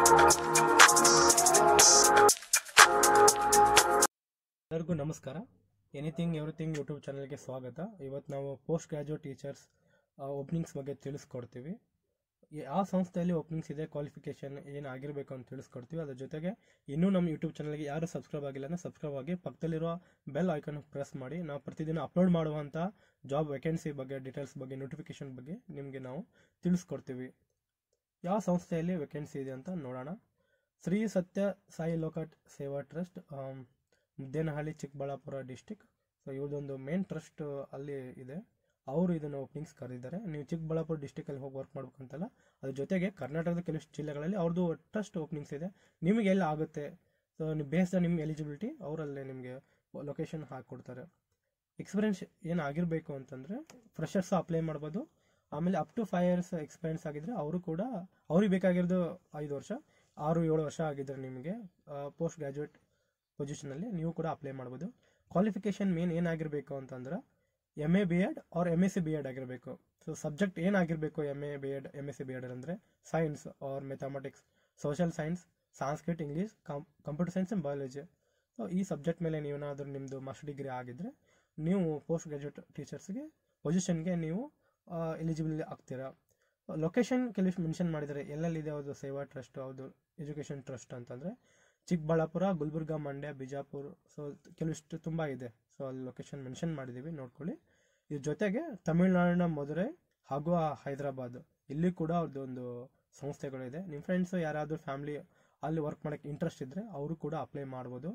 ಎಲ್ಲರಿಗೂ ನಮಸ್ಕಾರ anything everything YouTube ಚಾನಲ್ಗೆ ಸ್ವಾಗತ ಇವತ್ತು ನಾವು ಪೋಸ್ಟ್ ಗ್ರಾಜುಯೇಟ್ ಟೀಚರ್ಸ್ ಓಪನಿಂಗ್ಸ್ ಬಗ್ಗೆ ತಿಳಿಸ್ಕೊಡ್ತೀವಿ ಯಾವ ಸಂಸ್ಥೆಯಲ್ಲಿ ಓಪನಿಂಗ್ಸ್ ಇದೆ ಕ್ವಾಲಿಫಿಕೇಷನ್ ಏನು ಆಗಿರಬೇಕು ಅಂತ ತಿಳಿಸ್ಕೊಡ್ತೀವಿ ಅದ್ರ ಜೊತೆಗೆ ಇನ್ನೂ ನಮ್ಮ ಯೂಟ್ಯೂಬ್ ಚಾನಲ್ಗೆ ಯಾರು ಸಬ್ಸ್ಕ್ರೈಬ್ ಆಗಿಲ್ಲ ಅಂದರೆ ಸಬ್ಸ್ಕ್ರೈಬ್ ಆಗಿ ಪಕ್ಕದಲ್ಲಿರೋ ಬೆಲ್ ಐಕನ್ ಪ್ರೆಸ್ ಮಾಡಿ ನಾವು ಪ್ರತಿದಿನ ಅಪ್ಲೋಡ್ ಮಾಡುವಂಥ ಜಾಬ್ ವೇಕೆನ್ಸಿ ಬಗ್ಗೆ ಡೀಟೇಲ್ಸ್ ಬಗ್ಗೆ ನೋಟಿಫಿಕೇಶನ್ ಬಗ್ಗೆ ನಿಮಗೆ ನಾವು ತಿಳಿಸ್ಕೊಡ್ತೀವಿ ಯಾವ ಸಂಸ್ಥೆಯಲ್ಲಿ ವೇಕೆನ್ಸಿ ಇದೆ ಅಂತ ನೋಡೋಣ ಶ್ರೀ ಸತ್ಯ ಸಾಯಿ ಲೋಕಟ್ Seva trust Muddenahalli Chikkaballapur district so ಇವ್ರದೊಂದು ಮೇನ್ ಟ್ರಸ್ಟ್ ಅಲ್ಲಿ ಇದೆ ಅವರು ಇದನ್ನು ಓಪನಿಂಗ್ಸ್ ಕರೆದಿದ್ದಾರೆ ನೀವು ಚಿಕ್ಕಬಳ್ಳಾಪುರ ಡಿಸ್ಟಿಕಲ್ಲಿ ಹೋಗಿ ವರ್ಕ್ ಮಾಡ್ಬೇಕಂತಲ್ಲ ಅದ್ರ ಜೊತೆಗೆ ಕರ್ನಾಟಕದ ಕೆಲವು ಜಿಲ್ಲೆಗಳಲ್ಲಿ ಅವ್ರದ್ದು ಟ್ರಸ್ಟ್ ಓಪನಿಂಗ್ಸ್ ಇದೆ ನಿಮಗೆ ಎಲ್ಲಿ ಆಗುತ್ತೆ ಸೊ ನೀವು ಬೇಸ್ಡ್ ನಿಮ್ಮ ಎಲಿಜಿಬಿಲಿಟಿ ಅವರಲ್ಲೇ ನಿಮಗೆ ಲೊಕೇಶನ್ ಹಾಕಿಕೊಡ್ತಾರೆ ಎಕ್ಸ್ಪೀರಿಯನ್ಸ್ ಏನು ಆಗಿರಬೇಕು ಅಂತಂದರೆ ಫ್ರೆಷರ್ಸ್ ಅಪ್ಲೈ ಮಾಡ್ಬೋದು ಆಮೇಲೆ up to five years experience ಆಗಿದ್ರೆ ಅವರು ಕೂಡ ಅವ್ರಿಗೆ ಬೇಕಾಗಿರೋದು ಐದು ವರ್ಷ ಆರು ಏಳು ವರ್ಷ ಆಗಿದ್ರೆ ನಿಮಗೆ ಪೋಸ್ಟ್ ಗ್ರಾಜುಯೇಟ್ ಪೊಸಿಷನಲ್ಲಿ ನೀವು ಕೂಡ ಅಪ್ಲೈ ಮಾಡ್ಬೋದು ಕ್ವಾಲಿಫಿಕೇಷನ್ ಮೇನ್ ಏನಾಗಿರಬೇಕು ಅಂತಂದ್ರೆ M A B Ed or M S C B Ed ಆಗಿರಬೇಕು ಸೊ ಸಬ್ಜೆಕ್ಟ್ ಏನಾಗಿರಬೇಕು M A B Ed M S C B Ed ಅಂದರೆ science or mathematics social science Sanskrit English computer science and biology so ಈ subject ಮೇಲೆ ನೀವೇನಾದರೂ ನಿಮ್ಮದು master degree ಆಗಿದ್ದರೆ ನೀವು post graduate ಟೀಚರ್ಸ್ಗೆ ಪೊಸಿಷನ್ಗೆ ನೀವು ಎಲಿಜಿಬಲ್ ಆಗ್ತೀರಾ ಲೊಕೇಶನ್ ಕೆಲವು ಮೆನ್ಷನ್ ಮಾಡಿದ್ದಾರೆ ಎಲ್ಲೆಲ್ಲಿದೆ ಅದು ಸೇವಾ ಟ್ರಸ್ಟ್ ಹೌದು ಎಜುಕೇಷನ್ ಟ್ರಸ್ಟ್ ಅಂತಂದರೆ ಚಿಕ್ಕಬಳ್ಳಾಪುರ ಗುಲ್ಬರ್ಗ ಮಂಡ್ಯ ಬಿಜಾಪುರ ಸೊ ಕೆಲವಿಷ್ಟು ತುಂಬ ಇದೆ ಸೊ ಅಲ್ಲಿ ಲೊಕೇಶನ್ ಮೆನ್ಷನ್ ಮಾಡಿದ್ದೀವಿ ನೋಡ್ಕೊಳ್ಳಿ ಇದ್ರ ಜೊತೆಗೆ ತಮಿಳುನಾಡಿನ ಮಧುರೈ ಹಾಗೂ ಹೈದರಾಬಾದ್ ಇಲ್ಲಿ ಕೂಡ ಅವ್ರದ್ದು ಒಂದು ಸಂಸ್ಥೆಗಳಿದೆ ನಿಮ್ಮ ಫ್ರೆಂಡ್ಸ್ ಯಾರಾದರೂ ಫ್ಯಾಮಿಲಿ ಅಲ್ಲಿ ವರ್ಕ್ ಮಾಡೋಕ್ಕೆ ಇಂಟ್ರೆಸ್ಟ್ ಇದ್ದರೆ ಅವರು ಕೂಡ ಅಪ್ಲೈ ಮಾಡ್ಬೋದು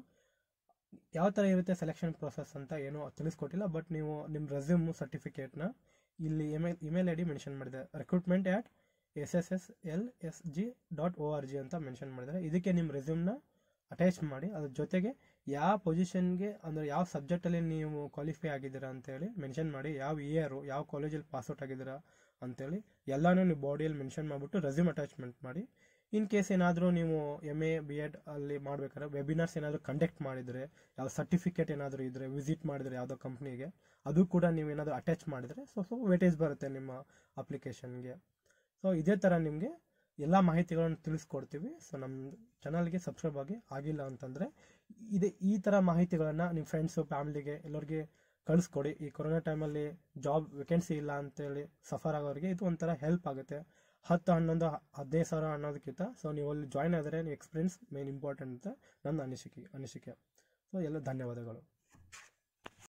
ಯಾವ ಥರ ಇರುತ್ತೆ ಸೆಲೆಕ್ಷನ್ ಪ್ರೊಸೆಸ್ ಅಂತ ಏನೂ ತಿಳಿಸ್ಕೊಟ್ಟಿಲ್ಲ ಬಟ್ ನೀವು ನಿಮ್ಮ ರೆಸ್ಯೂಮ್ ಸರ್ಟಿಫಿಕೇಟ್ನ ಇಲ್ಲಿ email email I D mention ಮಾಡಿದೆ recruitment at S S S L S G dot O R G ಅಂತ ಮೆನ್ಷನ್ ಮಾಡಿದ್ದಾರೆ ಇದಕ್ಕೆ ನಿಮ್ಮ ರೆಸ್ಯೂಮ್ನ ಅಟ್ಯಾಚ್ ಮಾಡಿ ಅದ್ರ ಜೊತೆಗೆ ಯಾವ ಪೊಸಿಷನ್ಗೆ ಅಂದರೆ ಯಾವ ಸಬ್ಜೆಕ್ಟಲ್ಲಿ ನೀವು ಕ್ವಾಲಿಫೈ ಆಗಿದ್ದೀರಾ ಅಂತೇಳಿ ಮೆನ್ಷನ್ ಮಾಡಿ ಯಾವ ಇಯರು ಯಾವ ಕಾಲೇಜಲ್ಲಿ ಪಾಸ್ಔಟ್ ಆಗಿದ್ದೀರಾ ಅಂತೇಳಿ ಎಲ್ಲನೂ ನೀವು ಬಾಡಿಯಲ್ಲಿ ಮೆನ್ಷನ್ ಮಾಡಿಬಿಟ್ಟು ರೆಸ್ಯೂಮ್ ಅಟ್ಯಾಚ್ಮೆಂಟ್ ಮಾಡಿ ಇನ್ ಕೇಸ್ ಏನಾದರೂ ನೀವು ಎಮ್ ಎ ಬಿ ಎಡ್ ಅಲ್ಲಿ ಮಾಡ್ಬೇಕಾದ್ರೆ ವೆಬಿನಾರ್ಸ್ ಏನಾದರೂ ಕಂಡಕ್ಟ್ ಮಾಡಿದರೆ ಯಾವ ಸರ್ಟಿಫಿಕೇಟ್ ಏನಾದರೂ ಇದ್ದರೆ ವಿಸಿಟ್ ಮಾಡಿದರೆ ಯಾವುದೋ ಕಂಪ್ನಿಗೆ ಅದು ಕೂಡ ನೀವು ಏನಾದರೂ ಅಟ್ಯಾಚ್ ಮಾಡಿದರೆ ಸೊ ಸೊ ವೇಟೇಜ್ ಬರುತ್ತೆ ನಿಮ್ಮ ಅಪ್ಲಿಕೇಶನ್ಗೆ ಸೊ ಇದೇ ಥರ ನಿಮಗೆ ಎಲ್ಲ ಮಾಹಿತಿಗಳನ್ನು ತಿಳಿಸ್ಕೊಡ್ತೀವಿ ಸೊ ನಮ್ಮ ಚಾನಲ್ಗೆ ಸಬ್ಸ್ಕ್ರೈಬ್ ಆಗಿ ಆಗಿಲ್ಲ ಅಂತಂದರೆ ಇದೆ ಈ ಥರ ಮಾಹಿತಿಗಳನ್ನು ನಿಮ್ಮ ಫ್ರೆಂಡ್ಸು ಫ್ಯಾಮಿಲಿಗೆ ಎಲ್ಲರಿಗೆ ಕಳಿಸ್ಕೊಡಿ ಈ ಕೊರೋನಾ ಟೈಮಲ್ಲಿ ಜಾಬ್ ವೇಕೆನ್ಸಿ ಇಲ್ಲ ಅಂತೇಳಿ ಸಫರ್ ಆಗೋರಿಗೆ ಇದು ಒಂಥರ ಹೆಲ್ಪ್ ಆಗುತ್ತೆ ಹತ್ತು ಹನ್ನೊಂದು ಹದಿನೈದು ಸಾವಿರ ಅನ್ನೋದಕ್ಕಿಂತ ಸೊ ನೀವು ಅಲ್ಲಿ ಜಾಯ್ನ್ ಆದರೆ ಎಕ್ಸ್ಪೀರಿಯನ್ಸ್ ಮೇನ್ ಇಂಪಾರ್ಟೆಂಟ್ ಅಂತ ನನ್ನ ಅನಿಸಿಕೆ ಅನಿಸಿಕೆ ಸೊ ಎಲ್ಲ ಧನ್ಯವಾದಗಳು